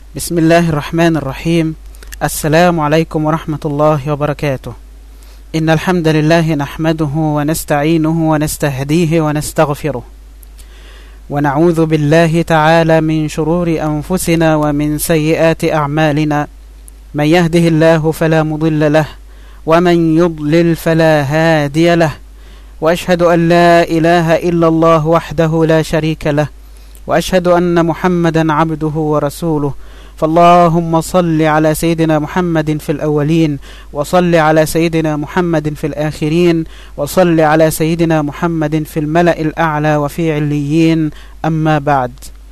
بسم الله الرحمن الرحيم السلام عليكم ورحمة الله وبركاته إن الحمد لله نحمده ونستعينه ونستهديه ونستغفره ونعوذ بالله تعالى من شرور أنفسنا ومن سيئات أعمالنا من يهده الله فلا مضل له ومن يضلل فلا هادي له وأشهد أن لا إله إلا الله وحده لا شريك له وأشهد أن محمدا عبده ورسوله فاللهم صل على سيدنا محمد في الأولين وصل على سيدنا محمد في الآخرين وصل على سيدنا محمد في الملأ الأعلى وفي عليين أما بعد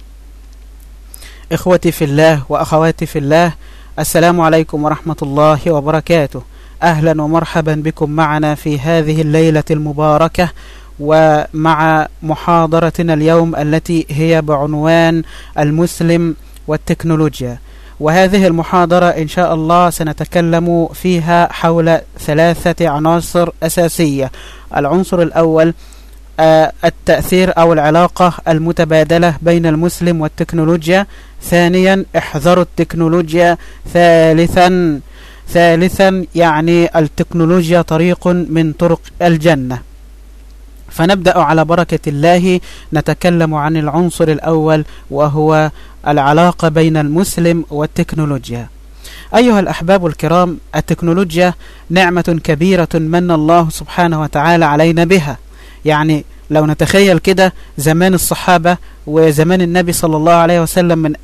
إخوتي في الله وأخواتي في الله السلام عليكم ورحمة الله وبركاته أهلا ومرحبا بكم معنا في هذه الليلة المباركة ومع محاضرتنا اليوم التي هي بعنوان المسلم والتكنولوجيا وهذه المحاضرة إن شاء الله سنتكلم فيها حول ثلاثة عناصر أساسية العنصر الأول التأثير أو العلاقة المتبادلة بين المسلم والتكنولوجيا ثانيا احذروا التكنولوجيا ثالثا ثالثا يعني التكنولوجيا طريق من طرق الجنة فنبدأ على بركة الله نتكلم عن العنصر الأول وهو العلاقة بين المسلم والتكنولوجيا أيها الأحباب الكرام التكنولوجيا نعمة كبيرة من الله سبحانه وتعالى علينا بها يعني لو نتخيل كده زمان الصحابة وزمان النبي صلى الله عليه وسلم من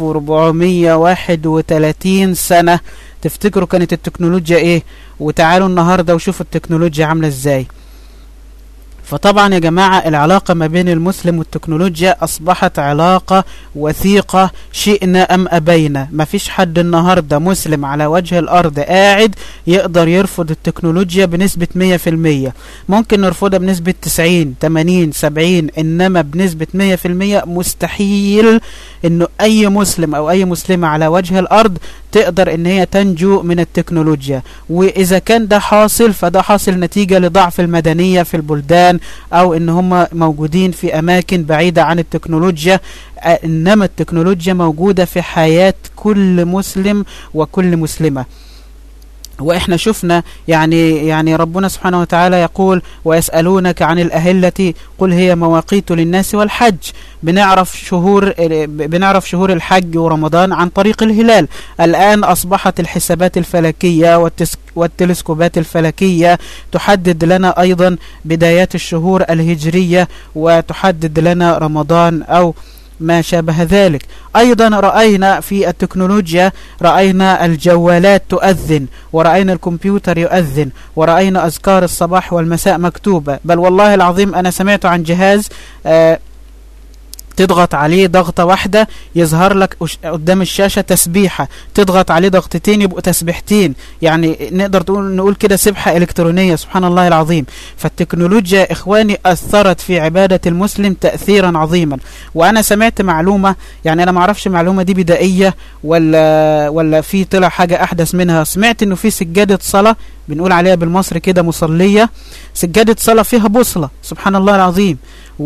1431 سنة تفتكروا كانت التكنولوجيا ايه وتعالوا النهاردة وشوفوا التكنولوجيا عاملة ازاي فطبعا يا جماعة العلاقة ما بين المسلم والتكنولوجيا أصبحت علاقة وثيقة شئنا أم أبينا ما فيش حد النهاردة مسلم على وجه الأرض قاعد يقدر يرفض التكنولوجيا بنسبة 100% ممكن نرفضها بنسبة 90 80 70 إنما بنسبة 100% مستحيل إنه أي مسلم أو أي مسلمة على وجه الأرض تقدر ان هي تنجو من التكنولوجيا واذا كان ده حاصل فده حاصل نتيجة لضعف المدنية في البلدان او ان هم موجودين في اماكن بعيدة عن التكنولوجيا انما التكنولوجيا موجودة في حياة كل مسلم وكل مسلمة واحنا شفنا يعني يعني ربنا سبحانه وتعالى يقول ويسألونك عن الأهلة قل هي مواقيت للناس والحج بنعرف شهور بنعرف شهور الحج ورمضان عن طريق الهلال الآن أصبحت الحسابات الفلكية والتلسكوبات الفلكية تحدد لنا أيضا بدايات الشهور الهجرية وتحدد لنا رمضان أو ما شابه ذلك أيضا رأينا في التكنولوجيا رأينا الجوالات تؤذن ورأينا الكمبيوتر يؤذن ورأينا أذكار الصباح والمساء مكتوبة بل والله العظيم أنا سمعت عن جهاز آه تضغط عليه ضغطة واحدة يظهر لك قدام الشاشة تسبيحة تضغط عليه ضغطتين يبقوا تسبيحتين يعني نقدر تقول نقول كده سبحة إلكترونية سبحان الله العظيم فالتكنولوجيا إخواني أثرت في عبادة المسلم تأثيرا عظيما وأنا سمعت معلومة يعني أنا معرفش معلومة دي بدائية ولا ولا في طلع حاجة أحدث منها سمعت إنه في سجادة صلاة بنقول عليها بالمصري كده مصلية سجادة صلاة فيها بوصلة سبحان الله العظيم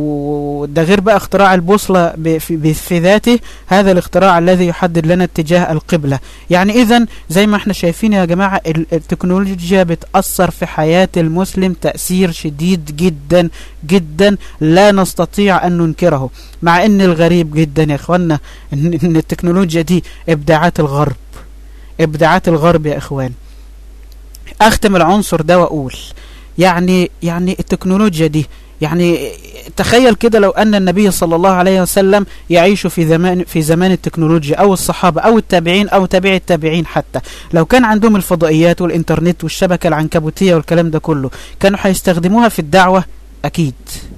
وده غير بقى اختراع البوصلة في, في ذاته هذا الاختراع الذي يحدد لنا اتجاه القبلة يعني اذا زي ما احنا شايفين يا جماعة التكنولوجيا بتأثر في حياة المسلم تأثير شديد جدا جدا لا نستطيع أن ننكره مع ان الغريب جدا يا اخوانا ان, إن التكنولوجيا دي ابداعات الغرب ابداعات الغرب يا اخوان اختم العنصر ده واقول يعني يعني التكنولوجيا دي يعني تخيل كده لو أن النبي صلى الله عليه وسلم يعيش في زمان في زمان التكنولوجيا أو الصحابة أو التابعين أو تابع التابعين حتى لو كان عندهم الفضائيات والإنترنت والشبكة العنكبوتية والكلام ده كله كانوا هيستخدموها في الدعوة أكيد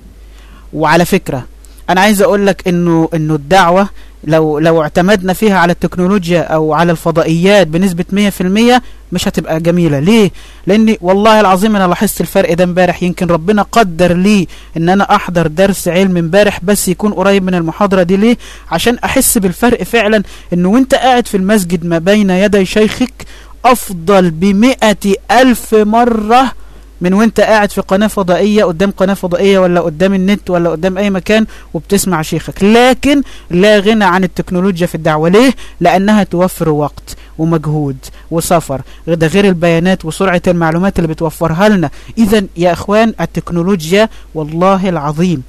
وعلى فكرة أنا عايز أقول لك إنه إنه الدعوة لو لو اعتمدنا فيها على التكنولوجيا او على الفضائيات بنسبة 100% مش هتبقى جميلة ليه لاني والله العظيم انا لاحظت الفرق ده امبارح يمكن ربنا قدر لي ان انا احضر درس علم امبارح بس يكون قريب من المحاضرة دي ليه عشان احس بالفرق فعلا انه وانت قاعد في المسجد ما بين يدي شيخك افضل بمئة الف مرة من وانت قاعد في قناة فضائية قدام قناة فضائية ولا قدام النت ولا قدام اي مكان وبتسمع شيخك لكن لا غنى عن التكنولوجيا في الدعوة ليه لانها توفر وقت ومجهود وسفر ده غير البيانات وسرعة المعلومات اللي بتوفرها لنا اذا يا اخوان التكنولوجيا والله العظيم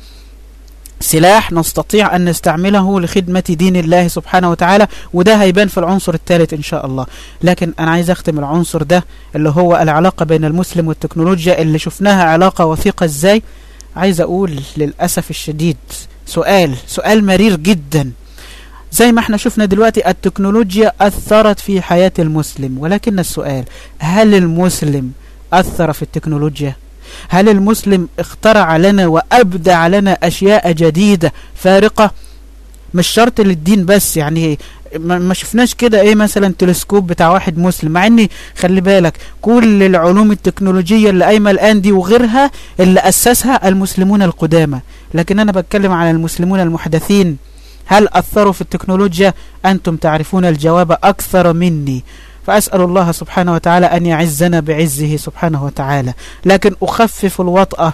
سلاح نستطيع أن نستعمله لخدمة دين الله سبحانه وتعالى وده هيبان في العنصر الثالث إن شاء الله لكن أنا عايز أختم العنصر ده اللي هو العلاقة بين المسلم والتكنولوجيا اللي شفناها علاقة وثيقة إزاي عايز أقول للأسف الشديد سؤال سؤال مرير جدا زي ما احنا شفنا دلوقتي التكنولوجيا أثرت في حياة المسلم ولكن السؤال هل المسلم أثر في التكنولوجيا؟ هل المسلم اخترع لنا وأبدع لنا أشياء جديدة فارقة مش شرط للدين بس يعني ما شفناش كده ايه مثلا تلسكوب بتاع واحد مسلم مع اني خلي بالك كل العلوم التكنولوجية اللي قايمة الان دي وغيرها اللي اسسها المسلمون القدامى لكن انا بتكلم على المسلمون المحدثين هل اثروا في التكنولوجيا انتم تعرفون الجواب اكثر مني فأسأل الله سبحانه وتعالى أن يعزنا بعزه سبحانه وتعالى لكن أخفف الوطأة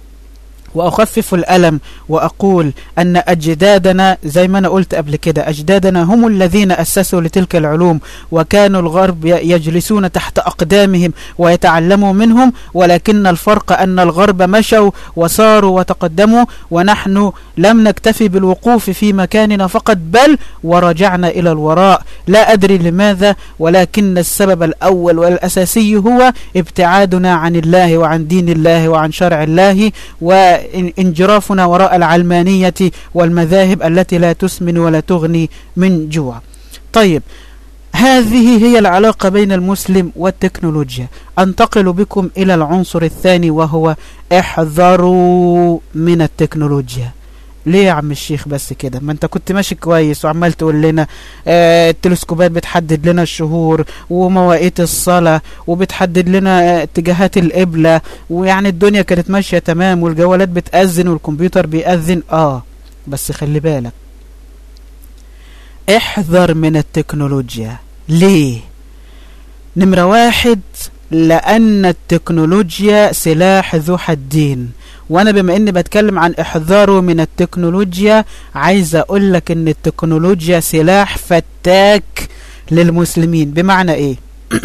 وأخفف الألم وأقول أن أجدادنا زي ما أنا قلت قبل كده أجدادنا هم الذين أسسوا لتلك العلوم وكانوا الغرب يجلسون تحت أقدامهم ويتعلموا منهم ولكن الفرق أن الغرب مشوا وصاروا وتقدموا ونحن لم نكتفي بالوقوف في مكاننا فقط بل ورجعنا إلى الوراء لا أدري لماذا ولكن السبب الأول والأساسي هو ابتعادنا عن الله وعن دين الله وعن شرع الله و انجرافنا وراء العلمانية والمذاهب التي لا تسمن ولا تغني من جوع طيب هذه هي العلاقة بين المسلم والتكنولوجيا أنتقل بكم إلى العنصر الثاني وهو احذروا من التكنولوجيا ليه يا عم الشيخ بس كده ما انت كنت ماشي كويس وعمال تقول لنا اه التلسكوبات بتحدد لنا الشهور ومواقيت الصلاة وبتحدد لنا اه اتجاهات القبلة ويعني الدنيا كانت ماشية تمام والجوالات بتأذن والكمبيوتر بيأذن اه بس خلي بالك احذر من التكنولوجيا ليه نمرة واحد لأن التكنولوجيا سلاح ذو حدين وانا بما اني بتكلم عن احذاره من التكنولوجيا عايز اقول لك ان التكنولوجيا سلاح فتاك للمسلمين بمعنى ايه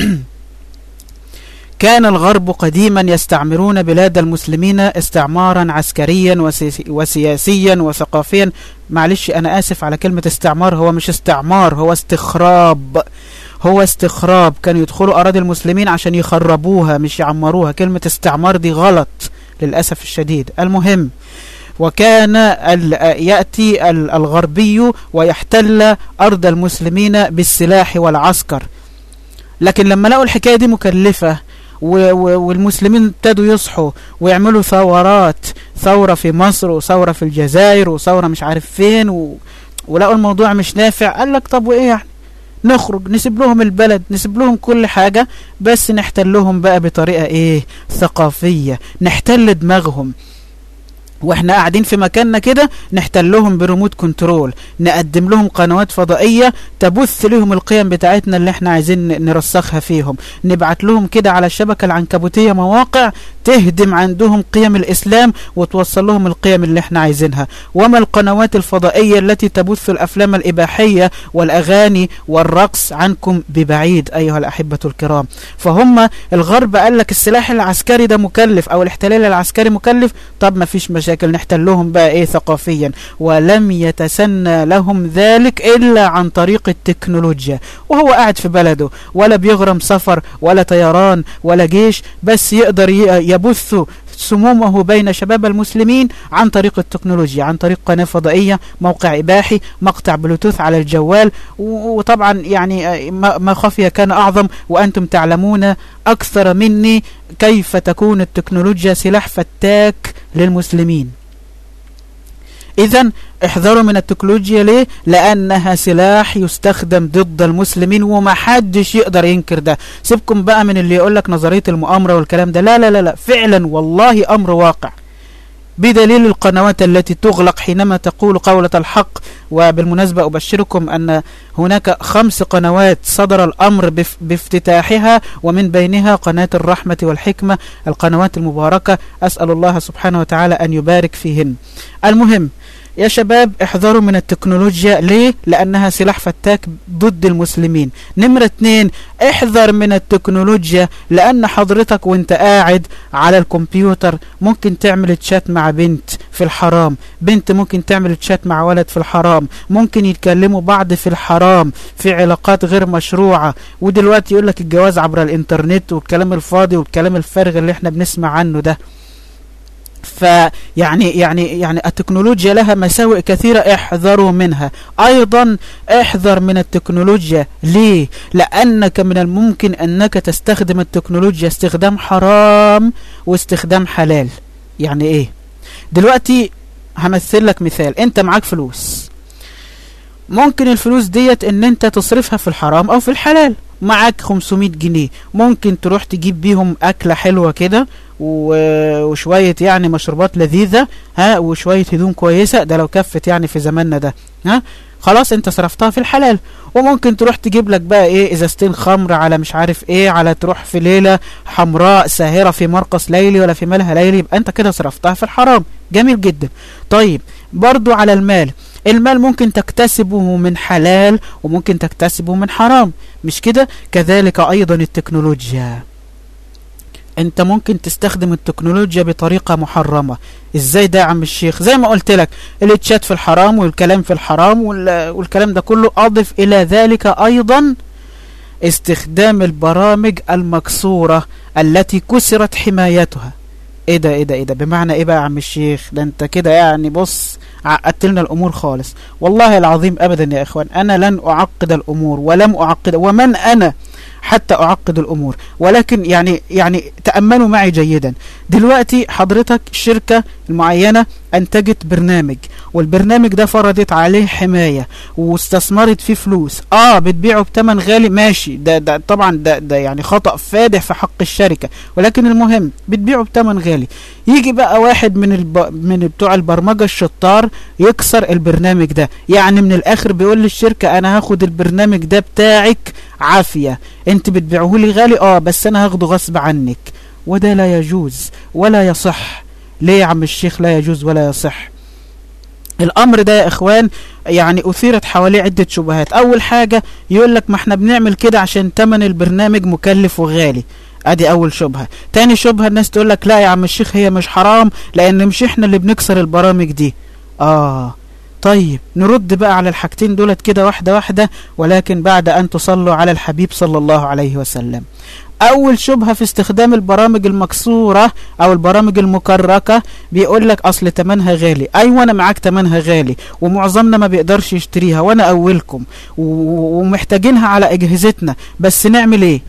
كان الغرب قديما يستعمرون بلاد المسلمين استعمارا عسكريا وسياسيا وثقافيا معلش انا اسف على كلمة استعمار هو مش استعمار هو استخراب هو استخراب كانوا يدخلوا اراضي المسلمين عشان يخربوها مش يعمروها كلمة استعمار دي غلط للأسف الشديد المهم وكان يأتي الغربي ويحتل أرض المسلمين بالسلاح والعسكر لكن لما لقوا الحكاية دي مكلفة والمسلمين ابتدوا يصحوا ويعملوا ثورات ثورة في مصر وثورة في الجزائر وثورة مش عارف فين و... ولقوا الموضوع مش نافع قال لك طب وإيه يعني نخرج نسيب لهم البلد نسيب لهم كل حاجة بس نحتلهم بقى بطريقة ايه ثقافية نحتل دماغهم واحنا قاعدين في مكاننا كده نحتلهم بريموت كنترول نقدم لهم قنوات فضائية تبث لهم القيم بتاعتنا اللي احنا عايزين نرسخها فيهم نبعت لهم كده على الشبكة العنكبوتية مواقع تهدم عندهم قيم الإسلام وتوصل لهم القيم اللي احنا عايزينها وما القنوات الفضائية التي تبث الأفلام الإباحية والأغاني والرقص عنكم ببعيد أيها الأحبة الكرام فهم الغرب قال لك السلاح العسكري ده مكلف أو الاحتلال العسكري مكلف طب ما فيش مشاكل نحتلهم بقى ايه ثقافيا ولم يتسنى لهم ذلك إلا عن طريق التكنولوجيا وهو قاعد في بلده ولا بيغرم سفر ولا طيران ولا جيش بس يقدر يبث سمومه بين شباب المسلمين عن طريق التكنولوجيا عن طريق قناة فضائية موقع إباحي مقطع بلوتوث على الجوال وطبعا يعني ما خفي كان أعظم وأنتم تعلمون أكثر مني كيف تكون التكنولوجيا سلاح فتاك للمسلمين إذا احذروا من التكنولوجيا ليه؟ لأنها سلاح يستخدم ضد المسلمين وما حدش يقدر ينكر ده سيبكم بقى من اللي يقول لك نظرية المؤامرة والكلام ده لا لا لا لا فعلا والله أمر واقع بدليل القنوات التي تغلق حينما تقول قولة الحق وبالمناسبة أبشركم أن هناك خمس قنوات صدر الأمر بافتتاحها ومن بينها قناة الرحمة والحكمة القنوات المباركة أسأل الله سبحانه وتعالى أن يبارك فيهن المهم يا شباب احذروا من التكنولوجيا ليه؟ لأنها سلاح فتاك ضد المسلمين نمرة اتنين احذر من التكنولوجيا لأن حضرتك وانت قاعد على الكمبيوتر ممكن تعمل تشات مع بنت في الحرام بنت ممكن تعمل تشات مع ولد في الحرام ممكن يتكلموا بعض في الحرام في علاقات غير مشروعة ودلوقتي يقول لك الجواز عبر الانترنت والكلام الفاضي والكلام الفارغ اللي احنا بنسمع عنه ده فيعني يعني يعني التكنولوجيا لها مساوئ كثيرة احذروا منها ايضا احذر من التكنولوجيا ليه لانك من الممكن انك تستخدم التكنولوجيا استخدام حرام واستخدام حلال يعني ايه دلوقتي همثل لك مثال انت معاك فلوس ممكن الفلوس ديت ان انت تصرفها في الحرام او في الحلال معاك 500 جنيه ممكن تروح تجيب بيهم أكلة حلوة كده وشوية يعني مشروبات لذيذة ها وشوية هدوم كويسة ده لو كفت يعني في زماننا ده ها خلاص انت صرفتها في الحلال وممكن تروح تجيب لك بقى ايه ازازتين خمر على مش عارف ايه على تروح في ليلة حمراء ساهرة في مرقص ليلي ولا في مالها ليلي يبقى انت كده صرفتها في الحرام جميل جدا طيب برضو على المال المال ممكن تكتسبه من حلال وممكن تكتسبه من حرام مش كده كذلك أيضا التكنولوجيا انت ممكن تستخدم التكنولوجيا بطريقة محرمة ازاي ده يا عم الشيخ زي ما قلت لك الاتشات في الحرام والكلام في الحرام والكلام ده كله اضف الى ذلك ايضا استخدام البرامج المكسورة التي كسرت حمايتها ايه ده ايه ده ايه ده بمعنى ايه بقى يا عم الشيخ ده انت كده يعني بص عقدت لنا الامور خالص والله العظيم ابدا يا اخوان انا لن اعقد الامور ولم اعقد ومن انا حتى أعقد الأمور ولكن يعني يعني تأملوا معي جيدا دلوقتي حضرتك شركة معينة أنتجت برنامج والبرنامج ده فرضت عليه حماية واستثمرت فيه فلوس آه بتبيعه بتمن غالي ماشي ده, ده طبعا ده, ده يعني خطأ فادح في حق الشركة ولكن المهم بتبيعه بتمن غالي يجي بقى واحد من الب... من بتوع البرمجة الشطار يكسر البرنامج ده يعني من الآخر بيقول للشركة أنا هاخد البرنامج ده بتاعك عافية انت بتبيعه لي غالي اه بس انا هاخده غصب عنك وده لا يجوز ولا يصح ليه يا عم الشيخ لا يجوز ولا يصح الامر ده يا اخوان يعني اثيرت حواليه عدة شبهات اول حاجة يقول لك ما احنا بنعمل كده عشان تمن البرنامج مكلف وغالي ادي اول شبهة تاني شبهة الناس تقول لك لا يا عم الشيخ هي مش حرام لان مش احنا اللي بنكسر البرامج دي اه طيب نرد بقى على الحاجتين دولت كده واحدة واحدة ولكن بعد أن تصلوا على الحبيب صلى الله عليه وسلم أول شبهة في استخدام البرامج المكسورة أو البرامج المكركة بيقول لك أصل تمنها غالي أيوة أنا معاك تمنها غالي ومعظمنا ما بيقدرش يشتريها وأنا أولكم ومحتاجينها على أجهزتنا بس نعمل إيه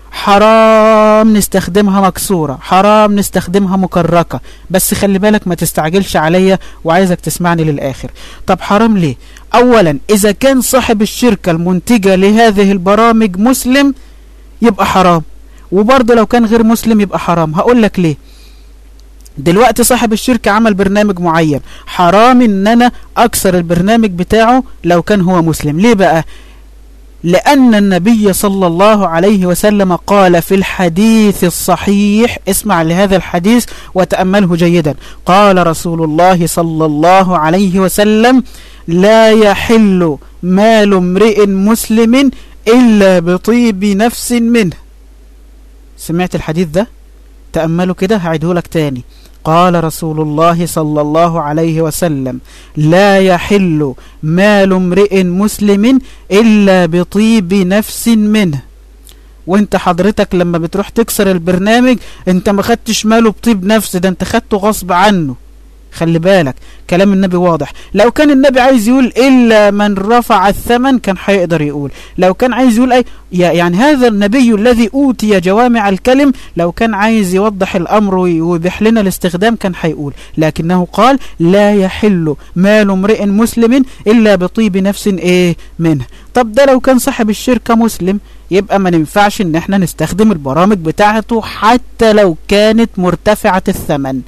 حرام نستخدمها مكسورة حرام نستخدمها مكركة بس خلي بالك ما تستعجلش عليا وعايزك تسمعني للآخر طب حرام ليه أولا إذا كان صاحب الشركة المنتجة لهذه البرامج مسلم يبقى حرام وبرضه لو كان غير مسلم يبقى حرام هقول لك ليه دلوقتي صاحب الشركة عمل برنامج معين حرام ان انا اكسر البرنامج بتاعه لو كان هو مسلم ليه بقى لأن النبي صلى الله عليه وسلم قال في الحديث الصحيح اسمع لهذا الحديث وتأمله جيدا قال رسول الله صلى الله عليه وسلم لا يحل مال امرئ مسلم إلا بطيب نفس منه سمعت الحديث ده تأملوا كده هعيده لك تاني قال رسول الله صلى الله عليه وسلم لا يحل مال امرئ مسلم إلا بطيب نفس منه وانت حضرتك لما بتروح تكسر البرنامج انت ما خدتش ماله بطيب نفس ده انت خدته غصب عنه خلي بالك كلام النبي واضح لو كان النبي عايز يقول إلا من رفع الثمن كان هيقدر يقول لو كان عايز يقول أي يعني هذا النبي الذي أوتي جوامع الكلم لو كان عايز يوضح الأمر ويبح لنا الاستخدام كان هيقول لكنه قال لا يحل مال امرئ مسلم إلا بطيب نفس إيه منه طب ده لو كان صاحب الشركة مسلم يبقى ما ننفعش ان احنا نستخدم البرامج بتاعته حتى لو كانت مرتفعة الثمن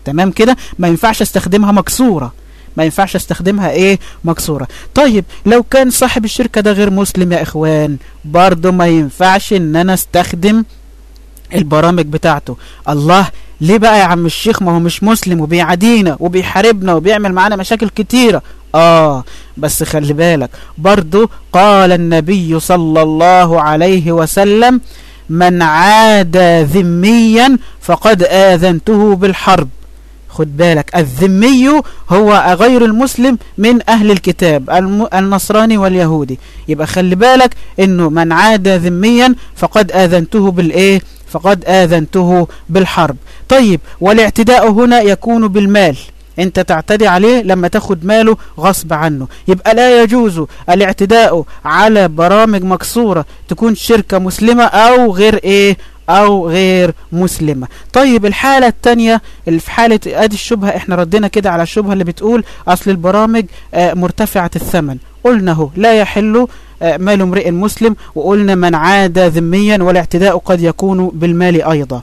تمام كده ما ينفعش استخدمها مكسورة ما ينفعش استخدمها ايه مكسورة طيب لو كان صاحب الشركة ده غير مسلم يا اخوان برضو ما ينفعش ان انا استخدم البرامج بتاعته الله ليه بقى يا عم الشيخ ما هو مش مسلم وبيعادينا وبيحاربنا وبيعمل معانا مشاكل كتيرة آه بس خلي بالك برضو قال النبي صلى الله عليه وسلم من عاد ذميا فقد آذنته بالحرب خد بالك الذمي هو غير المسلم من أهل الكتاب النصراني واليهودي يبقى خلي بالك انه من عاد ذميا فقد آذنته بالإيه فقد آذنته بالحرب طيب والاعتداء هنا يكون بالمال انت تعتدي عليه لما تاخد ماله غصب عنه يبقى لا يجوز الاعتداء على برامج مكسورة تكون شركة مسلمة او غير ايه او غير مسلمة طيب الحالة التانية اللي في حالة ادي الشبهة احنا ردينا كده على الشبهة اللي بتقول اصل البرامج آه مرتفعة الثمن قلنا هو لا يحل آه مال امرئ مسلم وقلنا من عاد ذميا والاعتداء قد يكون بالمال ايضا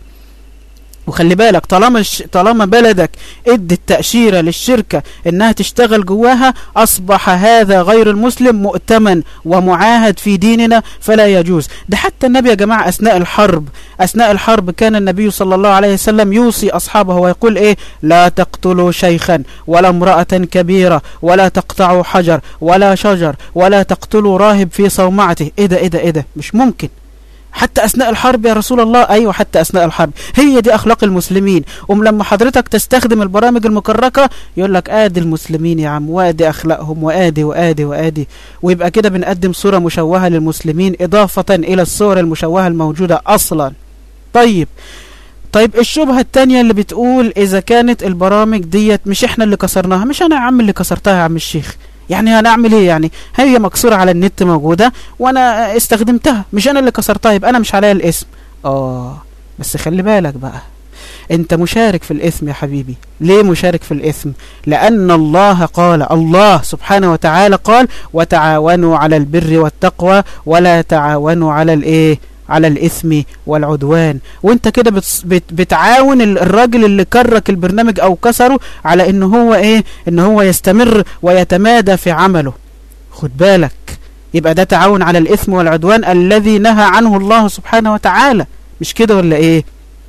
وخلي بالك طالما طالما بلدك ادت تأشيرة للشركة انها تشتغل جواها اصبح هذا غير المسلم مؤتمن ومعاهد في ديننا فلا يجوز ده حتى النبي يا جماعة اثناء الحرب اثناء الحرب كان النبي صلى الله عليه وسلم يوصي اصحابه ويقول ايه لا تقتلوا شيخا ولا امرأة كبيرة ولا تقطعوا حجر ولا شجر ولا تقتلوا راهب في صومعته ايه ده ايه ده ايه ده مش ممكن حتى أثناء الحرب يا رسول الله أيوة حتى أثناء الحرب هي دي أخلاق المسلمين أم لما حضرتك تستخدم البرامج المكركة يقول لك آدي المسلمين يا عم وآدي أخلاقهم وآدي وآدي وآدي ويبقى كده بنقدم صورة مشوهة للمسلمين إضافة إلى الصور المشوهة الموجودة أصلا طيب طيب الشبهة التانية اللي بتقول إذا كانت البرامج ديت مش إحنا اللي كسرناها مش أنا يا عم اللي كسرتها يا عم الشيخ يعني هنعمل ايه يعني هي مكسورة على النت موجودة وانا استخدمتها مش انا اللي كسرتها يبقى انا مش عليا الاسم اه بس خلي بالك بقى انت مشارك في الاثم يا حبيبي ليه مشارك في الاثم لان الله قال الله سبحانه وتعالى قال وتعاونوا على البر والتقوى ولا تعاونوا على الايه على الإثم والعدوان وانت كده بت بت بتعاون الراجل اللي كرك البرنامج او كسره على ان هو ايه ان هو يستمر ويتمادى في عمله خد بالك يبقى ده تعاون على الإثم والعدوان الذي نهى عنه الله سبحانه وتعالى مش كده ولا ايه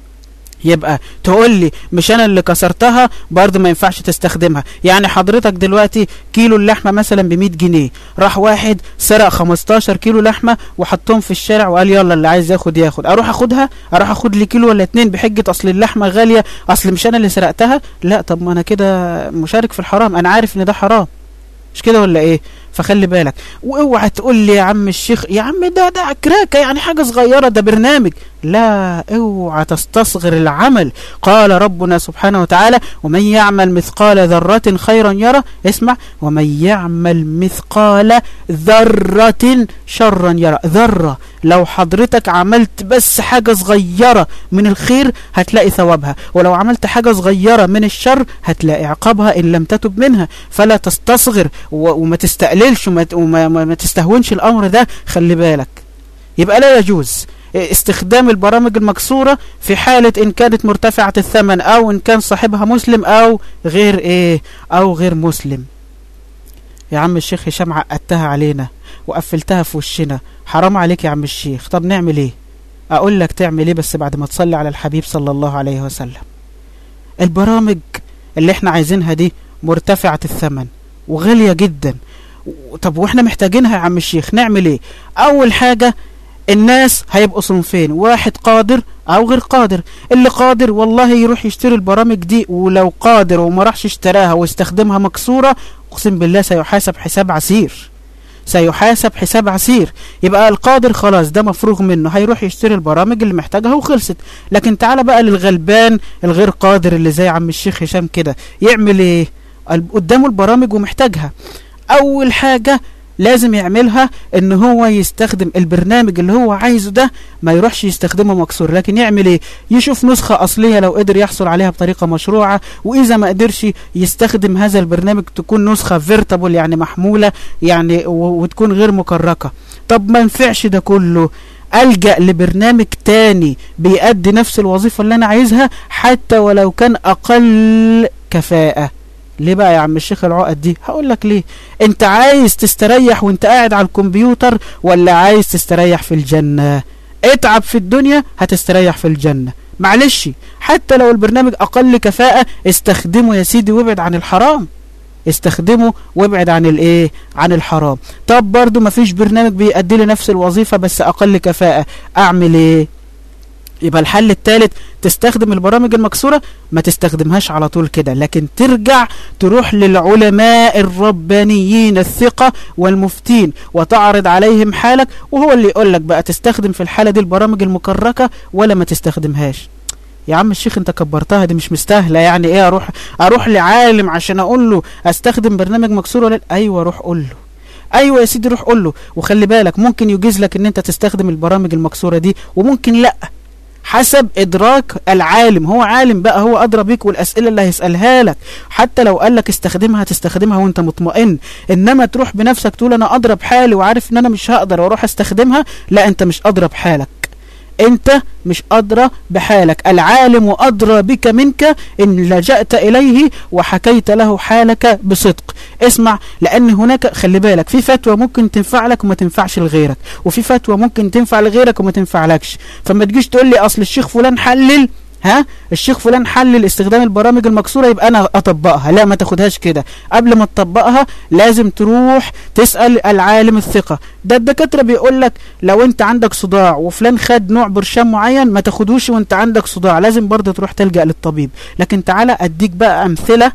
يبقى تقول لي مش انا اللي كسرتها برضه ما ينفعش تستخدمها يعني حضرتك دلوقتي كيلو اللحمه مثلا ب 100 جنيه راح واحد سرق 15 كيلو لحمه وحطهم في الشارع وقال يلا اللي عايز ياخد ياخد اروح اخدها اروح اخد لي كيلو ولا اتنين بحجه اصل اللحمه غاليه اصل مش انا اللي سرقتها لا طب ما انا كده مشارك في الحرام انا عارف ان ده حرام مش كده ولا ايه فخلي بالك واوعى تقول لي يا عم الشيخ يا عم ده ده كراكه يعني حاجه صغيره ده برنامج لا اوعى تستصغر العمل قال ربنا سبحانه وتعالى ومن يعمل مثقال ذرة خيرا يرى اسمع ومن يعمل مثقال ذرة شرا يرى ذرة لو حضرتك عملت بس حاجة صغيرة من الخير هتلاقي ثوابها ولو عملت حاجة صغيرة من الشر هتلاقي عقابها إن لم تتب منها فلا تستصغر وما تستقللش وما, وما ما تستهونش الأمر ده خلي بالك يبقى لا يجوز استخدام البرامج المكسورة في حالة إن كانت مرتفعة الثمن أو إن كان صاحبها مسلم أو غير إيه أو غير مسلم يا عم الشيخ هشام عقدتها علينا وقفلتها في وشنا حرام عليك يا عم الشيخ طب نعمل ايه اقول لك تعمل ايه بس بعد ما تصلي على الحبيب صلى الله عليه وسلم البرامج اللي احنا عايزينها دي مرتفعة الثمن وغالية جدا طب واحنا محتاجينها يا عم الشيخ نعمل ايه اول حاجة الناس هيبقوا صنفين واحد قادر او غير قادر اللي قادر والله يروح يشتري البرامج دي ولو قادر وما راحش اشتراها واستخدمها مكسورة اقسم بالله سيحاسب حساب عسير سيحاسب حساب عسير يبقى القادر خلاص ده مفروغ منه هيروح يشتري البرامج اللي محتاجها وخلصت لكن تعالى بقى للغلبان الغير قادر اللي زي عم الشيخ هشام كده يعمل ايه قدامه البرامج ومحتاجها اول حاجة لازم يعملها ان هو يستخدم البرنامج اللي هو عايزه ده ما يروحش يستخدمه مكسور لكن يعمل ايه يشوف نسخة اصلية لو قدر يحصل عليها بطريقة مشروعة واذا ما قدرش يستخدم هذا البرنامج تكون نسخة فيرتابل يعني محمولة يعني وتكون غير مكركة طب ما ينفعش ده كله ألجأ لبرنامج تاني بيأدي نفس الوظيفة اللي أنا عايزها حتى ولو كان أقل كفاءة ليه بقى يا عم الشيخ العقد دي هقول لك ليه انت عايز تستريح وانت قاعد على الكمبيوتر ولا عايز تستريح في الجنة اتعب في الدنيا هتستريح في الجنة معلش حتى لو البرنامج اقل كفاءة استخدمه يا سيدي وابعد عن الحرام استخدمه وابعد عن الايه عن الحرام طب برضو مفيش برنامج بيأدي لي نفس الوظيفة بس اقل كفاءة اعمل ايه يبقى الحل الثالث تستخدم البرامج المكسورة ما تستخدمهاش على طول كده لكن ترجع تروح للعلماء الربانيين الثقة والمفتين وتعرض عليهم حالك وهو اللي يقول لك بقى تستخدم في الحالة دي البرامج المكركة ولا ما تستخدمهاش يا عم الشيخ انت كبرتها دي مش مستاهله يعني ايه اروح اروح لعالم عشان اقول له استخدم برنامج مكسور ولا ايوه روح قول له ايوه يا سيدي روح قول له وخلي بالك ممكن يجيز لك ان انت تستخدم البرامج المكسوره دي وممكن لا حسب ادراك العالم هو عالم بقى هو ادرى بيك والاسئله اللي هيسالها لك حتى لو قال لك استخدمها تستخدمها وانت مطمئن انما تروح بنفسك تقول انا اضرب حالي وعارف ان انا مش هقدر واروح استخدمها لا انت مش اضرب حالك انت مش ادرى بحالك العالم ادرى بك منك ان لجأت اليه وحكيت له حالك بصدق اسمع لان هناك خلي بالك في فتوى ممكن تنفع لك وما تنفعش لغيرك وفي فتوى ممكن تنفع لغيرك وما تنفعلكش فما تجيش تقول لي اصل الشيخ فلان حلل ها الشيخ فلان حلل استخدام البرامج المكسوره يبقى انا اطبقها لا ما تاخدهاش كده قبل ما تطبقها لازم تروح تسال العالم الثقه ده الدكاتره بيقول لك لو انت عندك صداع وفلان خد نوع برشام معين ما تاخدوش وانت عندك صداع لازم برضه تروح تلجا للطبيب لكن تعالى اديك بقى امثله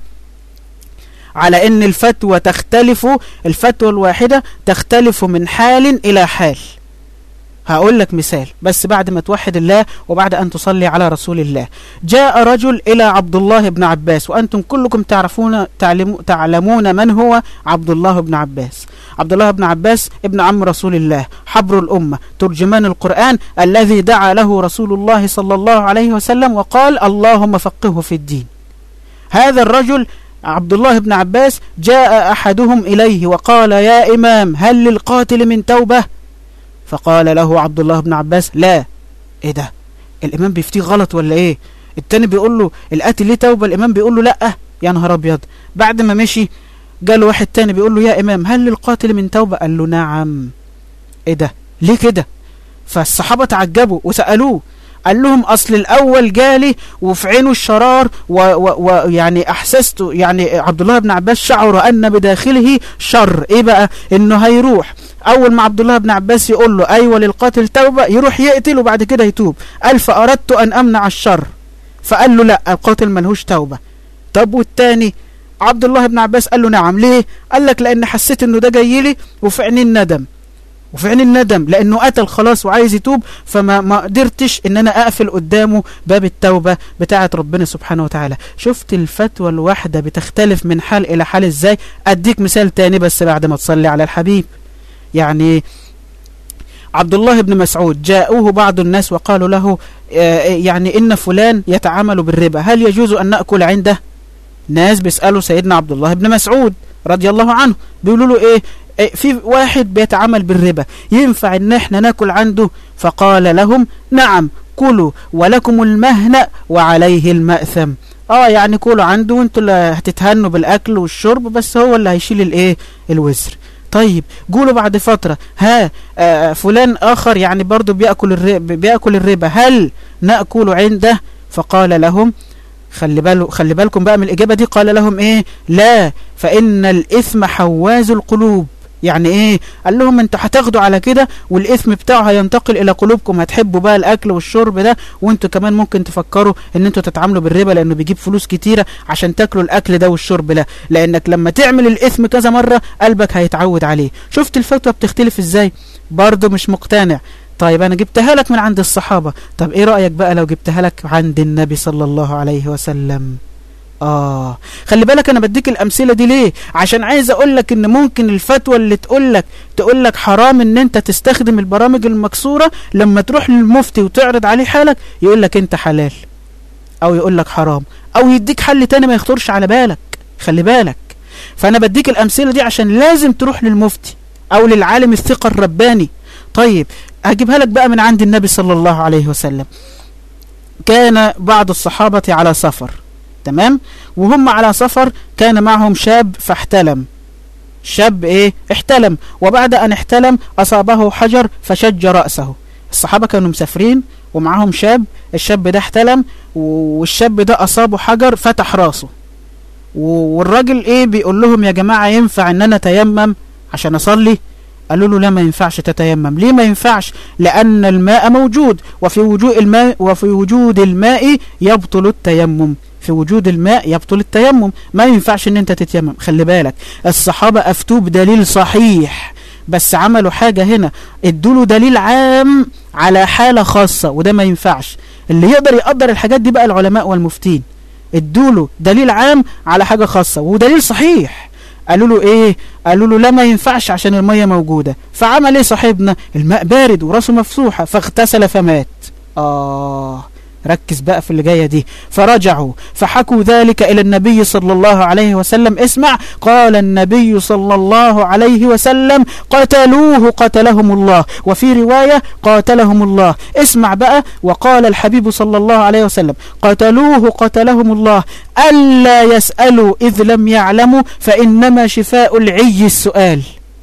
على ان الفتوى تختلف الفتوى الواحده تختلف من حال الى حال هقول لك مثال بس بعد ما توحد الله وبعد أن تصلي على رسول الله جاء رجل إلى عبد الله بن عباس وأنتم كلكم تعرفون تعلمون من هو عبد الله بن عباس عبد الله بن عباس ابن عم رسول الله حبر الأمة ترجمان القرآن الذي دعا له رسول الله صلى الله عليه وسلم وقال اللهم فقهه في الدين هذا الرجل عبد الله بن عباس جاء أحدهم إليه وقال يا إمام هل للقاتل من توبة فقال له عبد الله بن عباس لا ايه ده الامام بيفتيه غلط ولا ايه التاني بيقول له القاتل ليه توبه الامام بيقول له لا يا نهار ابيض بعد ما مشي جاله واحد تاني بيقول له يا امام هل للقاتل من توبه قال له نعم ايه ده ليه كده فالصحابه تعجبوا وسالوه قال لهم اصل الاول جالي وفي عينه الشرار ويعني احسست يعني عبد الله بن عباس شعر ان بداخله شر ايه بقى انه هيروح اول ما عبد الله بن عباس يقول له ايوه للقاتل توبه يروح يقتل وبعد كده يتوب قال فاردت ان امنع الشر فقال له لا القاتل ملهوش توبه طب والتاني عبد الله بن عباس قال له نعم ليه قال لك لان حسيت انه ده جاي لي وفي عيني الندم وفي عين الندم لانه قتل خلاص وعايز يتوب فما ما قدرتش ان انا اقفل قدامه باب التوبه بتاعه ربنا سبحانه وتعالى شفت الفتوى الواحده بتختلف من حال الى حال ازاي اديك مثال تاني بس بعد ما تصلي على الحبيب يعني عبد الله بن مسعود جاءوه بعض الناس وقالوا له يعني إن فلان يتعامل بالربا هل يجوز أن نأكل عنده ناس بيسألوا سيدنا عبد الله بن مسعود رضي الله عنه بيقولوا له إيه في واحد بيتعامل بالربا ينفع ان احنا ناكل عنده فقال لهم نعم كلوا ولكم المهنة وعليه المأثم اه يعني كلوا عنده وانتوا اللي هتتهنوا بالاكل والشرب بس هو اللي هيشيل الايه الوزر طيب قولوا بعد فترة ها آه فلان آخر يعني برضو بيأكل الربا, بيأكل الربا هل نأكل عنده فقال لهم خلي, بالو خلي بالكم بقى من الإجابة دي قال لهم إيه لا فإن الإثم حواز القلوب يعني ايه قال لهم انتوا هتاخدوا على كده والاثم بتاعه هينتقل الى قلوبكم هتحبوا بقى الاكل والشرب ده وانتوا كمان ممكن تفكروا ان انتوا تتعاملوا بالربا لانه بيجيب فلوس كتيره عشان تاكلوا الاكل ده والشرب ده لانك لما تعمل الاثم كذا مره قلبك هيتعود عليه شفت الفتوى بتختلف ازاي برضه مش مقتنع طيب انا جبتها لك من عند الصحابه طب ايه رايك بقى لو جبتها لك عند النبي صلى الله عليه وسلم آه خلي بالك أنا بديك الأمثلة دي ليه عشان عايز أقول لك إن ممكن الفتوى اللي تقول لك تقول لك حرام إن أنت تستخدم البرامج المكسورة لما تروح للمفتي وتعرض عليه حالك يقول لك أنت حلال أو يقول لك حرام أو يديك حل تاني ما يخطرش على بالك خلي بالك فأنا بديك الأمثلة دي عشان لازم تروح للمفتي أو للعالم الثقة الرباني طيب هجيبها لك بقى من عند النبي صلى الله عليه وسلم كان بعض الصحابة على سفر تمام وهم على سفر كان معهم شاب فاحتلم شاب ايه احتلم وبعد ان احتلم اصابه حجر فشج رأسه الصحابة كانوا مسافرين ومعهم شاب الشاب ده احتلم والشاب ده اصابه حجر فتح راسه والراجل ايه بيقول لهم يا جماعة ينفع ان انا تيمم عشان اصلي قالوا له لا ما ينفعش تتيمم ليه ما ينفعش لأن الماء موجود وفي وجود الماء وفي وجود الماء يبطل التيمم في وجود الماء يبطل التيمم ما ينفعش ان انت تتيمم خلي بالك الصحابة افتوا بدليل صحيح بس عملوا حاجة هنا ادوا له دليل عام على حالة خاصة وده ما ينفعش اللي يقدر يقدر الحاجات دي بقى العلماء والمفتين ادوا له دليل عام على حاجة خاصة ودليل صحيح قالوا له ايه قالوا له لا ما ينفعش عشان المية موجودة فعمل ايه صاحبنا الماء بارد وراسه مفسوحة فاغتسل فمات آه ركز بقى في اللي جاية دي فرجعوا فحكوا ذلك إلى النبي صلى الله عليه وسلم اسمع قال النبي صلى الله عليه وسلم قتلوه قتلهم الله وفي رواية قاتلهم الله اسمع بقى وقال الحبيب صلى الله عليه وسلم قتلوه قتلهم الله ألا يسألوا إذ لم يعلموا فإنما شفاء العي السؤال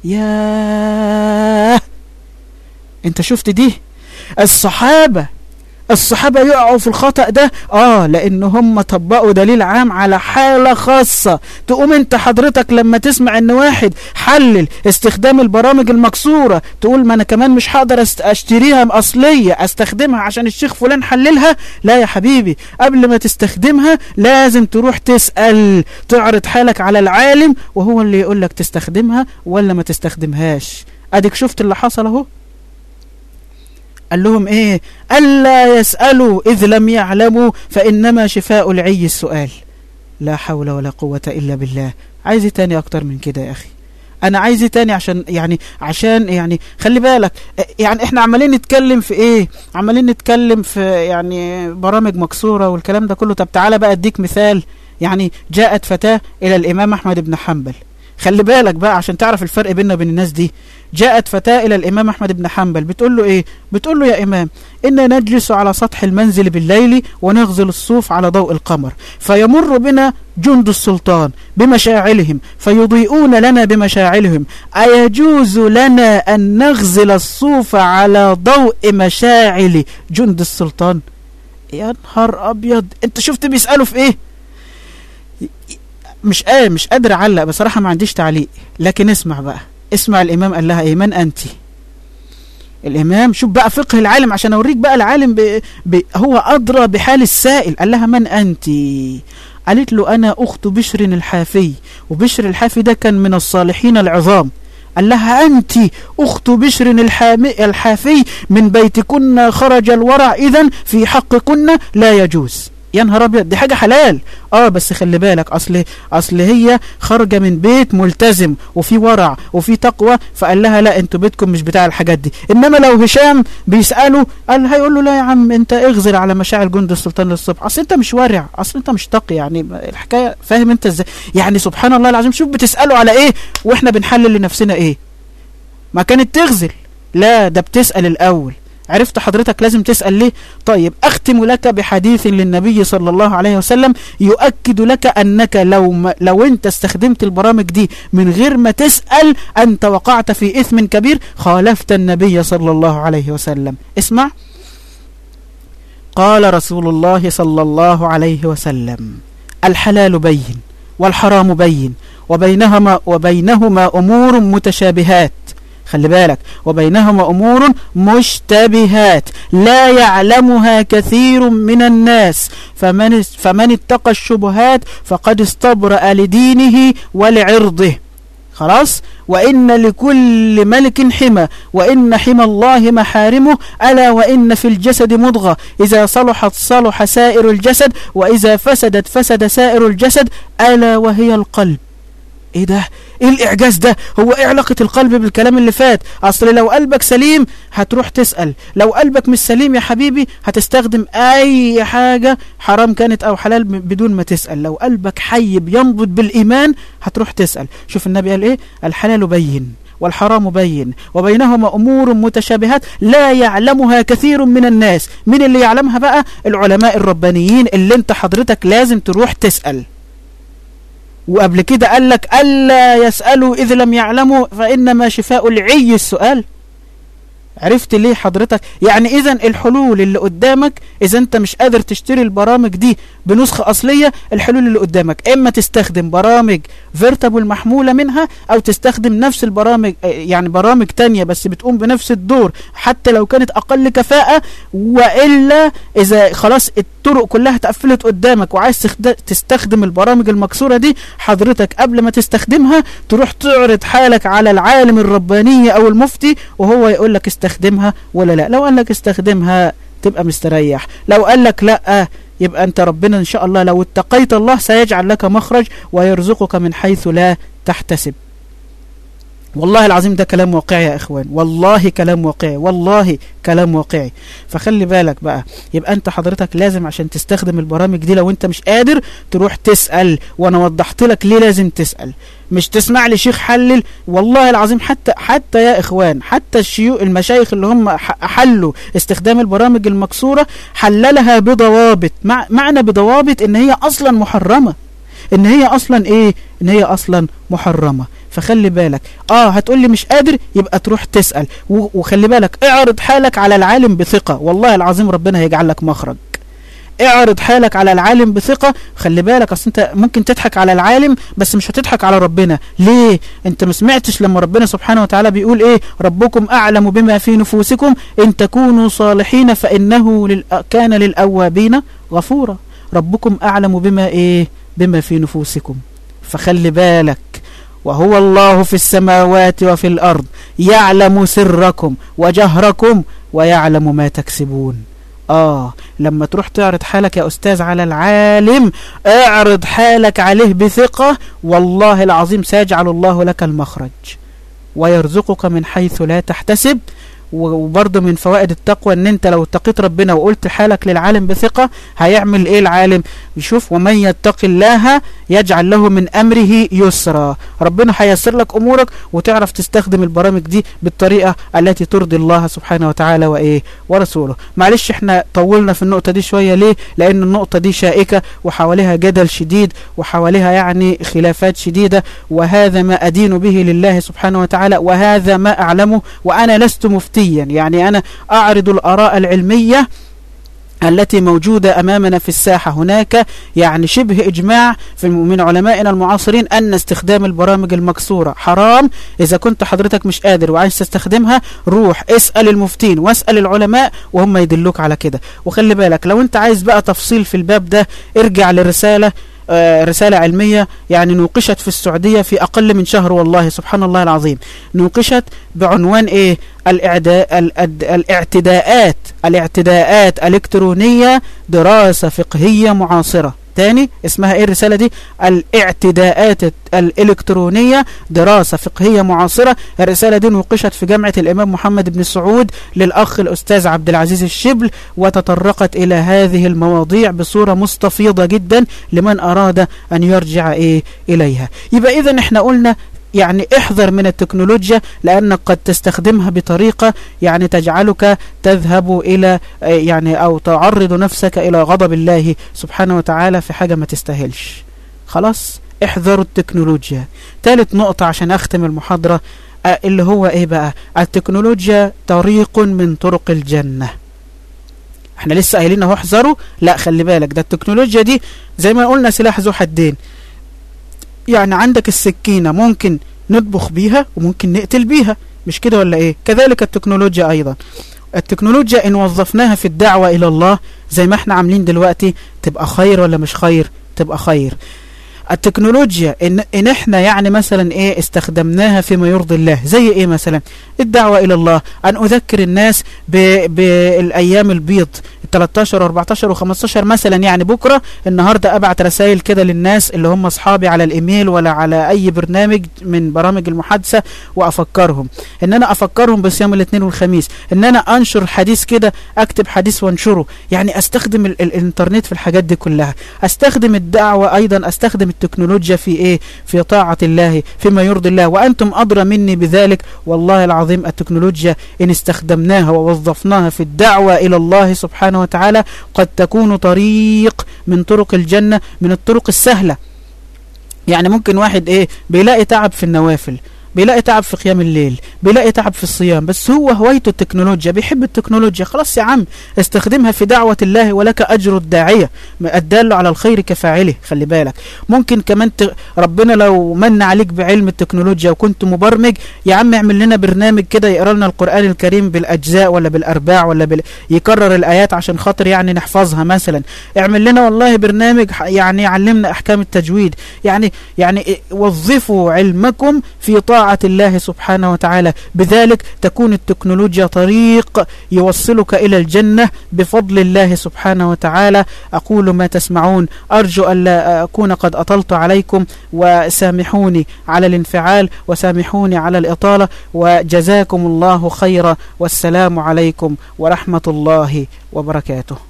ياه انت شفت دي الصحابة الصحابة يقعوا في الخطأ ده اه لان هم طبقوا دليل عام على حالة خاصة تقوم انت حضرتك لما تسمع ان واحد حلل استخدام البرامج المكسورة تقول ما انا كمان مش هقدر اشتريها اصلية استخدمها عشان الشيخ فلان حللها لا يا حبيبي قبل ما تستخدمها لازم تروح تسأل تعرض حالك على العالم وهو اللي يقول لك تستخدمها ولا ما تستخدمهاش اديك شفت اللي حصل اهو قال لهم ايه ألا يسألوا إذ لم يعلموا فإنما شفاء العي السؤال لا حول ولا قوة إلا بالله عايز تاني أكتر من كده يا أخي أنا عايز تاني عشان يعني عشان يعني خلي بالك يعني إحنا عمالين نتكلم في إيه عمالين نتكلم في يعني برامج مكسورة والكلام ده كله طب تعالى بقى أديك مثال يعني جاءت فتاة إلى الإمام أحمد بن حنبل خلي بالك بقى عشان تعرف الفرق بيننا وبين الناس دي جاءت فتاة إلى الإمام أحمد بن حنبل بتقول له إيه بتقول له يا إمام إنا نجلس على سطح المنزل بالليل ونغزل الصوف على ضوء القمر فيمر بنا جند السلطان بمشاعلهم فيضيئون لنا بمشاعلهم أيجوز لنا أن نغزل الصوف على ضوء مشاعل جند السلطان يا نهار أبيض أنت شفت بيسألوا في إيه مش قادر مش قادر اعلق بصراحه ما عنديش تعليق لكن اسمع بقى اسمع الامام قال لها ايه من انت الامام شوف بقى فقه العالم عشان اوريك بقى العالم ب... ب... هو ادرى بحال السائل قال لها من انت قالت له انا اخت بشر الحافي وبشر الحافي ده كان من الصالحين العظام قال لها أنت أخت بشر الحافي من بيتكن خرج الورع إذا في حقكن لا يجوز يا نهار ابيض دي حاجه حلال اه بس خلي بالك اصل اصل هي خارجه من بيت ملتزم وفي ورع وفي تقوى فقال لها لا انتوا بيتكم مش بتاع الحاجات دي انما لو هشام بيساله قال هيقول له لا يا عم انت اغزر على مشاعر جند السلطان للصبح اصل انت مش ورع اصل انت مش تقي يعني الحكايه فاهم انت ازاي يعني سبحان الله العظيم شوف بتساله على ايه واحنا بنحلل لنفسنا ايه ما كانت تغزل لا ده بتسال الاول عرفت حضرتك لازم تسأل ليه طيب أختم لك بحديث للنبي صلى الله عليه وسلم يؤكد لك أنك لو, ما لو أنت استخدمت البرامج دي من غير ما تسأل أنت وقعت في إثم كبير خالفت النبي صلى الله عليه وسلم اسمع قال رسول الله صلى الله عليه وسلم الحلال بين والحرام بين وبينهما, وبينهما أمور متشابهات خلي بالك وبينهما أمور مشتبهات لا يعلمها كثير من الناس فمن, فمن اتقى الشبهات فقد استبرأ لدينه ولعرضه خلاص وإن لكل ملك حمى وإن حمى الله محارمه ألا وإن في الجسد مضغة إذا صلحت صلح سائر الجسد وإذا فسدت فسد سائر الجسد ألا وهي القلب ايه ده ايه الاعجاز ده هو ايه علاقة القلب بالكلام اللي فات اصل لو قلبك سليم هتروح تسأل لو قلبك مش سليم يا حبيبي هتستخدم اي حاجة حرام كانت او حلال بدون ما تسأل لو قلبك حي بينبض بالايمان هتروح تسأل شوف النبي قال ايه الحلال بين والحرام بين وبينهما أمور متشابهات لا يعلمها كثير من الناس من اللي يعلمها بقى العلماء الربانيين اللي انت حضرتك لازم تروح تسأل وقبل كده قال لك ألا يسألوا إذ لم يعلموا فإنما شفاء العي السؤال عرفت ليه حضرتك يعني اذا الحلول اللي قدامك اذا انت مش قادر تشتري البرامج دي بنسخة اصلية الحلول اللي قدامك اما تستخدم برامج فيرتابل محمولة منها او تستخدم نفس البرامج يعني برامج تانية بس بتقوم بنفس الدور حتى لو كانت اقل كفاءة والا اذا خلاص الطرق كلها اتقفلت قدامك وعايز تستخدم البرامج المكسورة دي حضرتك قبل ما تستخدمها تروح تعرض حالك على العالم الرباني او المفتي وهو يقول لك استخدمها ولا لا لو قال لك استخدمها تبقى مستريح لو قال لك لا يبقى انت ربنا ان شاء الله لو اتقيت الله سيجعل لك مخرج ويرزقك من حيث لا تحتسب والله العظيم ده كلام واقعي يا اخوان والله كلام واقعي والله كلام واقعي فخلي بالك بقى يبقى انت حضرتك لازم عشان تستخدم البرامج دي لو انت مش قادر تروح تسأل وانا وضحت لك ليه لازم تسأل مش تسمع لي شيخ حلل والله العظيم حتى حتى يا اخوان حتى الشيوخ المشايخ اللي هم حلوا استخدام البرامج المكسورة حللها بضوابط مع معنى بضوابط ان هي اصلا محرمة ان هي اصلا ايه ان هي اصلا محرمة فخلي بالك اه هتقول لي مش قادر يبقى تروح تسأل وخلي بالك اعرض حالك على العالم بثقة والله العظيم ربنا هيجعل لك مخرج اعرض حالك على العالم بثقة خلي بالك اصل انت ممكن تضحك على العالم بس مش هتضحك على ربنا ليه انت ما سمعتش لما ربنا سبحانه وتعالى بيقول ايه ربكم اعلم بما في نفوسكم ان تكونوا صالحين فانه لل... كان للاوابين غفورا ربكم اعلم بما ايه بما في نفوسكم فخلي بالك وهو الله في السماوات وفي الأرض يعلم سركم وجهركم ويعلم ما تكسبون آه لما تروح تعرض حالك يا أستاذ على العالم اعرض حالك عليه بثقة والله العظيم سيجعل الله لك المخرج ويرزقك من حيث لا تحتسب وبرضه من فوائد التقوى ان انت لو اتقيت ربنا وقلت حالك للعالم بثقة هيعمل ايه العالم يشوف ومن يتق الله يجعل له من امره يسرا ربنا هيسر لك امورك وتعرف تستخدم البرامج دي بالطريقة التي ترضي الله سبحانه وتعالى وايه ورسوله معلش احنا طولنا في النقطة دي شوية ليه لان النقطة دي شائكة وحواليها جدل شديد وحواليها يعني خلافات شديدة وهذا ما ادين به لله سبحانه وتعالى وهذا ما اعلمه وانا لست مفتيا يعني أنا أعرض الآراء العلمية التي موجودة أمامنا في الساحة هناك يعني شبه إجماع في من علمائنا المعاصرين أن استخدام البرامج المكسورة حرام إذا كنت حضرتك مش قادر وعايز تستخدمها روح اسأل المفتين واسأل العلماء وهم يدلوك على كده وخلي بالك لو أنت عايز بقى تفصيل في الباب ده ارجع لرسالة آه رسالة علمية يعني نوقشت في السعودية في أقل من شهر والله سبحان الله العظيم نوقشت بعنوان إيه الإعداء الاعتداءات الاعتداءات الإلكترونية دراسة فقهية معاصرة تاني اسمها ايه الرسالة دي الاعتداءات الالكترونية دراسة فقهية معاصرة الرسالة دي نوقشت في جامعة الامام محمد بن سعود للاخ الاستاذ عبد العزيز الشبل وتطرقت الى هذه المواضيع بصورة مستفيضة جدا لمن اراد ان يرجع ايه اليها يبقى اذا احنا قلنا يعني احذر من التكنولوجيا لأنك قد تستخدمها بطريقة يعني تجعلك تذهب إلى يعني أو تعرض نفسك إلى غضب الله سبحانه وتعالى في حاجة ما تستاهلش خلاص احذروا التكنولوجيا ثالث نقطة عشان أختم المحاضرة اللي هو إيه بقى التكنولوجيا طريق من طرق الجنة احنا لسه قايلين اهو احذروا لا خلي بالك ده التكنولوجيا دي زي ما قلنا سلاح ذو حدين يعني عندك السكينة ممكن نطبخ بيها وممكن نقتل بيها مش كده ولا ايه كذلك التكنولوجيا ايضا التكنولوجيا ان وظفناها في الدعوة الى الله زي ما احنا عاملين دلوقتي تبقى خير ولا مش خير تبقى خير التكنولوجيا إن, إن إحنا يعني مثلا إيه استخدمناها فيما يرضي الله زي إيه مثلا الدعوة إلى الله أن أذكر الناس بالأيام البيض 13 و14 و15 مثلا يعني بكرة النهاردة ابعت رسائل كده للناس اللي هم اصحابي على الايميل ولا على اي برنامج من برامج المحادثة وافكرهم ان انا افكرهم بصيام الاثنين والخميس ان انا انشر حديث كده اكتب حديث وانشره يعني استخدم ال الانترنت في الحاجات دي كلها استخدم الدعوة ايضا استخدم التكنولوجيا في ايه في طاعة الله فيما يرضي الله وانتم ادرى مني بذلك والله العظيم التكنولوجيا ان استخدمناها ووظفناها في الدعوة الى الله سبحانه وتعالى قد تكون طريق من طرق الجنة من الطرق السهلة يعني ممكن واحد ايه بيلاقي تعب في النوافل بيلاقي تعب في قيام الليل بيلاقي تعب في الصيام بس هو هوايته التكنولوجيا بيحب التكنولوجيا خلاص يا عم استخدمها في دعوة الله ولك أجر الداعية الدال على الخير كفاعله خلي بالك ممكن كمان ت... ربنا لو من عليك بعلم التكنولوجيا وكنت مبرمج يا عم اعمل لنا برنامج كده يقرا لنا القرآن الكريم بالأجزاء ولا بالأرباع ولا بال... يكرر الآيات عشان خاطر يعني نحفظها مثلا اعمل لنا والله برنامج يعني يعلمنا أحكام التجويد يعني يعني وظفوا علمكم في طاعة طاعة الله سبحانه وتعالى بذلك تكون التكنولوجيا طريق يوصلك إلى الجنة بفضل الله سبحانه وتعالى أقول ما تسمعون أرجو أن لا أكون قد أطلت عليكم وسامحوني على الانفعال وسامحوني على الإطالة وجزاكم الله خيرا والسلام عليكم ورحمة الله وبركاته